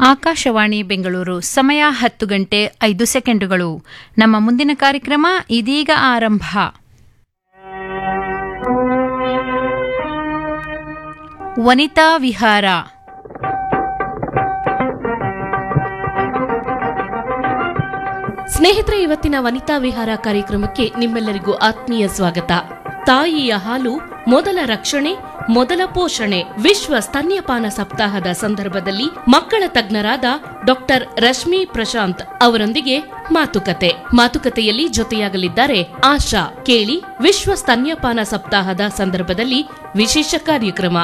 ಆಕಾಶವಾಣಿ ಬೆಂಗಳೂರು ಸಮಯ ಹತ್ತು ಗಂಟೆ ಐದು ಸೆಕೆಂಡುಗಳು ನಮ್ಮ ಮುಂದಿನ ಕಾರ್ಯಕ್ರಮ ಇದೀಗ ಆರಂಭ ವನಿತಾ ವಿಹಾರ ಸ್ನೇಹಿತರೆ ಇವತ್ತಿನ ವನಿತಾ ವಿಹಾರ ಕಾರ್ಯಕ್ರಮಕ್ಕೆ ನಿಮ್ಮೆಲ್ಲರಿಗೂ ಆತ್ಮೀಯ ಸ್ವಾಗತ ತಾಯಿಯ ಹಾಲು ಮೊದಲ ರಕ್ಷಣೆ ಮೊದಲ ಪೋಷಣೆ ವಿಶ್ವ ಸ್ತನ್ಯಪಾನ ಸಪ್ತಾಹದ ಸಂದರ್ಭದಲ್ಲಿ ಮಕ್ಕಳ ತಜ್ಞರಾದ ಡಾಕ್ಟರ್ ರಶ್ಮಿ ಪ್ರಶಾಂತ್ ಅವರೊಂದಿಗೆ ಮಾತುಕತೆ ಮಾತುಕತೆಯಲ್ಲಿ ಜೊತೆಯಾಗಲಿದ್ದಾರೆ ಆಶಾ ಕೇಳಿ ವಿಶ್ವ ಸ್ತನ್ಯಪಾನ ಸಪ್ತಾಹದ ಸಂದರ್ಭದಲ್ಲಿ ವಿಶೇಷ ಕಾರ್ಯಕ್ರಮ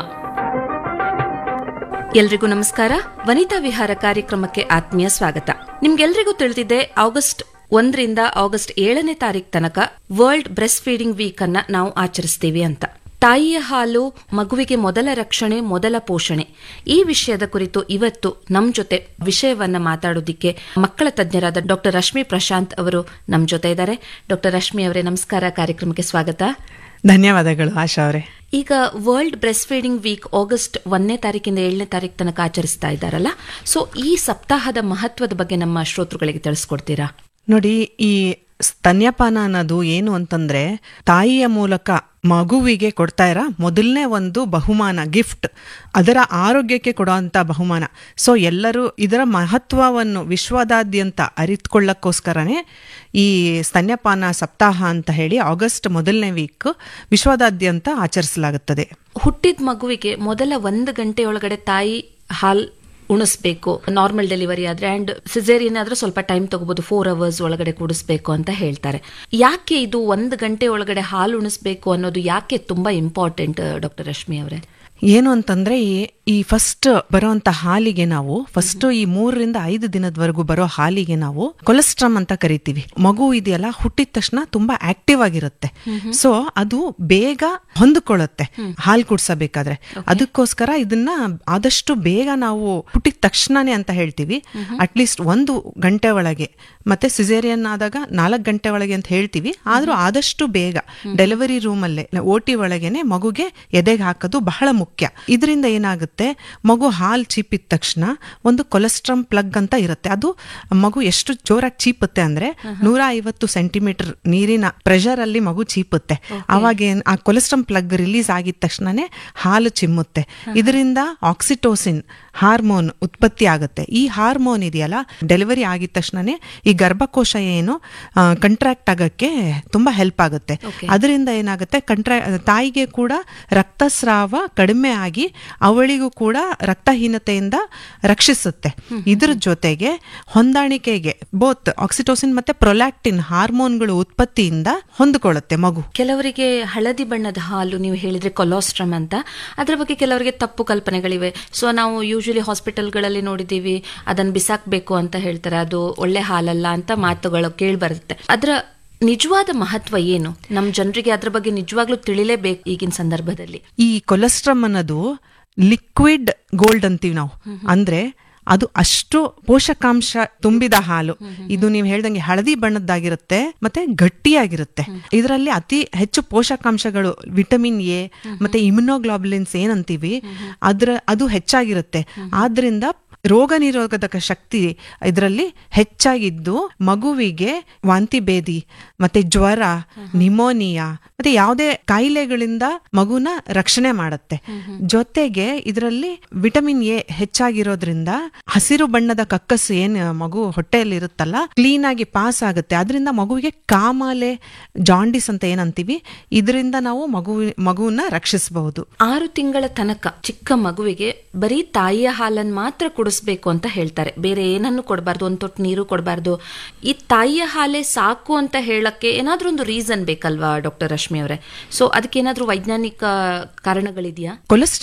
ಎಲ್ರಿಗೂ ನಮಸ್ಕಾರ ವನಿತಾ ವಿಹಾರ ಕಾರ್ಯಕ್ರಮಕ್ಕೆ ಆತ್ಮೀಯ ಸ್ವಾಗತ ನಿಮ್ಗೆಲ್ರಿಗೂ ತಿಳಿದಿದೆ ಆಗಸ್ಟ್ ಒಂದರಿಂದ ಆಗಸ್ಟ್ ಏಳನೇ ತಾರೀಕು ತನಕ ವರ್ಲ್ಡ್ ಬ್ರೆಸ್ಟ್ ಫೀಡಿಂಗ್ ವೀಕ್ ಅನ್ನ ನಾವು ಆಚರಿಸ್ತೀವಿ ಅಂತ ತಾಯಿಯ ಹಾಲು ಮಗುವಿಗೆ ಮೊದಲ ರಕ್ಷಣೆ ಮೊದಲ ಪೋಷಣೆ ಈ ವಿಷಯದ ಕುರಿತು ಇವತ್ತು ನಮ್ ಜೊತೆ ವಿಷಯವನ್ನ ಮಾತಾಡೋದಿಕ್ಕೆ ಮಕ್ಕಳ ತಜ್ಞರಾದ ಡಾಕ್ಟರ್ ರಶ್ಮಿ ಪ್ರಶಾಂತ್ ಅವರು ನಮ್ ಜೊತೆ ಇದ್ದಾರೆ ಡಾಕ್ಟರ್ ರಶ್ಮಿ ಅವರೇ ನಮಸ್ಕಾರ ಕಾರ್ಯಕ್ರಮಕ್ಕೆ ಸ್ವಾಗತ ಧನ್ಯವಾದಗಳು ಆಶಾ ಅವರೇ ಈಗ world breast feeding week August ಒಂದನೇ ತಾರೀಕಿಂದ ಏಳನೇ ತಾರೀಕು ತನಕ ಆಚರಿಸ್ತಾ ಇದ್ದಾರಲ್ಲ ಸೊ ಈ ಸಪ್ತಾಹದ ಮಹತ್ವದ ಬಗ್ಗೆ ನಮ್ಮ ಶ್ರೋತೃಗಳಿಗೆ ತಿಳಿಸ್ಕೊಡ್ತೀರಾ ನೋಡಿ ಈ ಸ್ತನ್ಯಪಾನ ಅನ್ನೋದು ಏನು ಅಂತಂದ್ರೆ ತಾಯಿಯ ಮೂಲಕ ಮಗುವಿಗೆ ಕೊಡ್ತಾ ಇರೋ ಮೊದಲನೇ ಒಂದು ಬಹುಮಾನ ಗಿಫ್ಟ್ ಅದರ ಆರೋಗ್ಯಕ್ಕೆ ಕೊಡುವಂತ ಬಹುಮಾನ ಸೊ ಎಲ್ಲರೂ ಇದರ ಮಹತ್ವವನ್ನು ವಿಶ್ವದಾದ್ಯಂತ ಅರಿತುಕೊಳ್ಳಕ್ಕೋಸ್ಕರನೇ ಈ ಸ್ತನ್ಯಪಾನ ಸಪ್ತಾಹ ಅಂತ ಹೇಳಿ ಆಗಸ್ಟ್ ಮೊದಲನೇ ವೀಕ್ ವಿಶ್ವದಾದ್ಯಂತ ಆಚರಿಸಲಾಗುತ್ತದೆ ಹುಟ್ಟಿದ ಮಗುವಿಗೆ ಮೊದಲ ಒಂದು ಗಂಟೆಯೊಳಗಡೆ ತಾಯಿ ಹಾಲ್ ಉಣಿಸ್ಬೇಕು ನಾರ್ಮಲ್ ಡೆಲಿವರಿ ಆದ್ರೆ ಅಂಡ್ ಸಿಸೇರಿಯನ್ ಆದ್ರೆ ಸ್ವಲ್ಪ ಟೈಮ್ ತಗೋಬಹುದು ಫೋರ್ ಅವರ್ಸ್ ಒಳಗಡೆ ಕುಡಿಸ್ಬೇಕು ಅಂತ ಹೇಳ್ತಾರೆ ಯಾಕೆ ಇದು ಒಂದು ಗಂಟೆ ಒಳಗಡೆ ಹಾಲು ಉಣಿಸ್ಬೇಕು ಅನ್ನೋದು ಯಾಕೆ ತುಂಬಾ ಇಂಪಾರ್ಟೆಂಟ್ ಡಾಕ್ಟರ್ ರಶ್ಮಿ ಅವರೇ ಏನು ಅಂತಂದ್ರೆ ಈ ಈ ಫಸ್ಟ್ ಬರುವಂತ ಹಾಲಿಗೆ ನಾವು ಫಸ್ಟ್ ಈ ಮೂರರಿಂದ ಐದು ದಿನದವರೆಗೂ ಬರೋ ಹಾಲಿಗೆ ನಾವು ಕೊಲೆಸ್ಟ್ರಮ್ ಅಂತ ಕರಿತೀವಿ ಮಗು ಇದೆಯಲ್ಲ ಹುಟ್ಟಿದ ತಕ್ಷಣ ತುಂಬಾ ಆಕ್ಟಿವ್ ಆಗಿರುತ್ತೆ ಸೊ ಅದು ಬೇಗ ಹೊಂದ್ಕೊಳ್ಳುತ್ತೆ ಹಾಲು ಕುಡ್ಸಬೇಕಾದ್ರೆ ಅದಕ್ಕೋಸ್ಕರ ಇದನ್ನ ಆದಷ್ಟು ಬೇಗ ನಾವು ಹುಟ್ಟಿದ ತಕ್ಷಣನೇ ಅಂತ ಹೇಳ್ತೀವಿ ಅಟ್ಲೀಸ್ಟ್ ಒಂದು ಗಂಟೆ ಒಳಗೆ ಮತ್ತೆ ಸಿಸೇರಿಯನ್ ಆದಾಗ ನಾಲ್ಕು ಗಂಟೆ ಒಳಗೆ ಅಂತ ಹೇಳ್ತೀವಿ ಆದ್ರೂ ಆದಷ್ಟು ಬೇಗ ಡೆಲಿವರಿ ರೂಮ್ ಅಲ್ಲೇ ಓ ಟಿ ಒಳಗೇನೆ ಮಗುಗೆ ಎದೆಗೆ ಹಾಕೋದು ಬಹಳ ಮುಖ್ಯ ಇದರಿಂದ ಏನಾಗುತ್ತೆ ಮಗು ಹಾಲು ಚೀಪಿದ ತಕ್ಷಣ ಒಂದು ಕೊಲೆಸ್ಟ್ರಮ್ ಪ್ಲಗ್ ಅಂತ ಇರುತ್ತೆ ಅದು ಮಗು ಎಷ್ಟು ಜೋರಾಗಿ ಚೀಪುತ್ತೆ ಅಂದ್ರೆ ನೂರ ಐವತ್ತು ಸೆಂಟಿಮೀಟರ್ ನೀರಿನ ಪ್ರೆಷರ್ ಅಲ್ಲಿ ಮಗು ಚೀಪುತ್ತೆ ಅವಾಗ ಏನ್ ಆ ಕೊಲೆಸ್ಟ್ರಮ್ ಪ್ಲಗ್ ರಿಲೀಸ್ ಆಗಿದ ತಕ್ಷಣನೇ ಹಾಲು ಚಿಮ್ಮುತ್ತೆ ಇದರಿಂದ ಆಕ್ಸಿಟೋಸಿನ್ ಹಾರ್ಮೋನ್ ಉತ್ಪತ್ತಿ ಆಗುತ್ತೆ ಈ ಹಾರ್ಮೋನ್ ಇದೆಯಲ್ಲ ಡೆಲಿವರಿ ಆಗಿದ ತಕ್ಷಣನೇ ಈ ಗರ್ಭಕೋಶ ಏನು ಕಂಟ್ರಾಕ್ಟ್ ಆಗಕ್ಕೆ ತುಂಬಾ ಹೆಲ್ಪ್ ಆಗುತ್ತೆ ಅದರಿಂದ ಏನಾಗುತ್ತೆ ಕಂಟ್ರಾ ತಾಯಿಗೆ ಕೂಡ ರಕ್ತಸ್ರಾವ ಕಡಿಮೆ ಆಗಿ ಅವಳಿಗೂ ಕೂಡ ರಕ್ತಹೀನತೆಯಿಂದ ರಕ್ಷಿಸುತ್ತೆ ಇದ್ರ ಜೊತೆಗೆ ಹೊಂದಾಣಿಕೆಗೆ ಬೋತ್ ಆಕ್ಸಿಟೋಸಿನ್ ಮತ್ತೆ ಪ್ರೊಲ್ಯಾಕ್ಟಿನ್ ಹಾರ್ಮೋನ್ಗಳು ಉತ್ಪತ್ತಿಯಿಂದ ಹೊಂದಿಕೊಳ್ಳುತ್ತೆ ಮಗು ಕೆಲವರಿಗೆ ಹಳದಿ ಬಣ್ಣದ ಹಾಲು ನೀವು ಹೇಳಿದ್ರೆ ಕೊಲಾಸ್ಟ್ರಮ್ ಅಂತ ಅದರ ಬಗ್ಗೆ ಕೆಲವರಿಗೆ ತಪ್ಪು ಕಲ್ಪನೆಗಳಿವೆ ಸೊ ನಾವು ಯೂಶಲಿ ಹಾಸ್ಪಿಟಲ್ಗಳಲ್ಲಿ ನೋಡಿದೀವಿ ಅದನ್ನ ಬಿಸಾಕ್ಬೇಕು ಅಂತ ಹೇಳ್ತಾರೆ ಅದು ಒಳ್ಳೆ ಹಾಲಲ್ಲ ಅಂತ ಮಾತುಗಳು ಕೇಳಿ ಬರುತ್ತೆ ಅದರ ನಿಜವಾದ ಮಹತ್ವ ಏನು ನಮ್ಮ ಜನರಿಗೆ ಅದ್ರ ಬಗ್ಗೆ ನಿಜವಾಗ್ಲೂ ತಿಳಿಲೇಬೇಕು ಈಗಿನ ಸಂದರ್ಭದಲ್ಲಿ ಈ ಕೊಲೆಸ್ಟ್ರಮ್ ಅನ್ನೋದು ಲಿಕ್ವಿಡ್ ಗೋಲ್ಡ್ ಅಂತೀವಿ ನಾವು ಅಂದ್ರೆ ಅದು ಅಷ್ಟು ಪೋಷಕಾಂಶ ತುಂಬಿದ ಹಾಲು ಇದು ನೀವು ಹೇಳ್ದಂಗೆ ಹಳದಿ ಬಣ್ಣದ್ದಾಗಿರುತ್ತೆ ಮತ್ತೆ ಗಟ್ಟಿಯಾಗಿರುತ್ತೆ ಇದರಲ್ಲಿ ಅತಿ ಹೆಚ್ಚು ಪೋಷಕಾಂಶಗಳು ವಿಟಮಿನ್ ಎ ಮತ್ತೆ ಇಮ್ಯುನೋಗ್ಲಾಬುಲಿನ್ಸ್ ಏನಂತೀವಿ ಅದ್ರ ಅದು ಹೆಚ್ಚಾಗಿರುತ್ತೆ ಆದ್ರಿಂದ ರೋಗ ನಿರೋಧಕ ಶಕ್ತಿ ಇದರಲ್ಲಿ ಹೆಚ್ಚಾಗಿದ್ದು ಮಗುವಿಗೆ ವಾಂತಿ ಭೇದಿ ಮತ್ತೆ ಜ್ವರ ನಿಮೋನಿಯಾ ಮತ್ತೆ ಯಾವುದೇ ಕಾಯಿಲೆಗಳಿಂದ ಮಗುನ ರಕ್ಷಣೆ ಮಾಡುತ್ತೆ ಜೊತೆಗೆ ಇದರಲ್ಲಿ ವಿಟಮಿನ್ ಎ ಹೆಚ್ಚಾಗಿರೋದ್ರಿಂದ ಹಸಿರು ಬಣ್ಣದ ಕಕ್ಕಸ್ಸು ಏನ್ ಮಗು ಹೊಟ್ಟೆಯಲ್ಲಿ ಇರುತ್ತಲ್ಲ ಕ್ಲೀನ್ ಆಗಿ ಪಾಸ್ ಆಗುತ್ತೆ ಅದರಿಂದ ಮಗುವಿಗೆ ಕಾಮಾಲೆ ಜಾಂಡಿಸ್ ಅಂತ ಏನಂತೀವಿ ಇದರಿಂದ ನಾವು ಮಗು ಮಗುವನ್ನ ರಕ್ಷಿಸಬಹುದು ಆರು ತಿಂಗಳ ತನಕ ಚಿಕ್ಕ ಮಗುವಿಗೆ ಬರೀ ತಾಯಿಯ ಹಾಲನ್ನು ಮಾತ್ರ ಕುಡಿಸ್ಬೇಕು ಅಂತ ಹೇಳ್ತಾರೆ ಬೇರೆ ಏನನ್ನು ಕೊಡಬಾರ್ದು ಒಂದು ತೊಟ್ಟು ನೀರು ಕೊಡಬಾರ್ದು ಈ ತಾಯಿಯ ಹಾಲೇ ಸಾಕು ಅಂತ ಹೇಳಕ್ಕೆ ಏನಾದ್ರೂ ಒಂದು ರೀಸನ್ ಬೇಕಲ್ವಾ ಡಾಕ್ಟರ್ ರಶ್ಮಿ ಅವರೇ ಸೊ ಅದಕ್ಕೆ ಏನಾದ್ರೂ ವೈಜ್ಞಾನಿಕ ಕಾರಣಗಳಿದೆಯಾ ಕೊಲೆಸ್ಟ್ರಾಲ್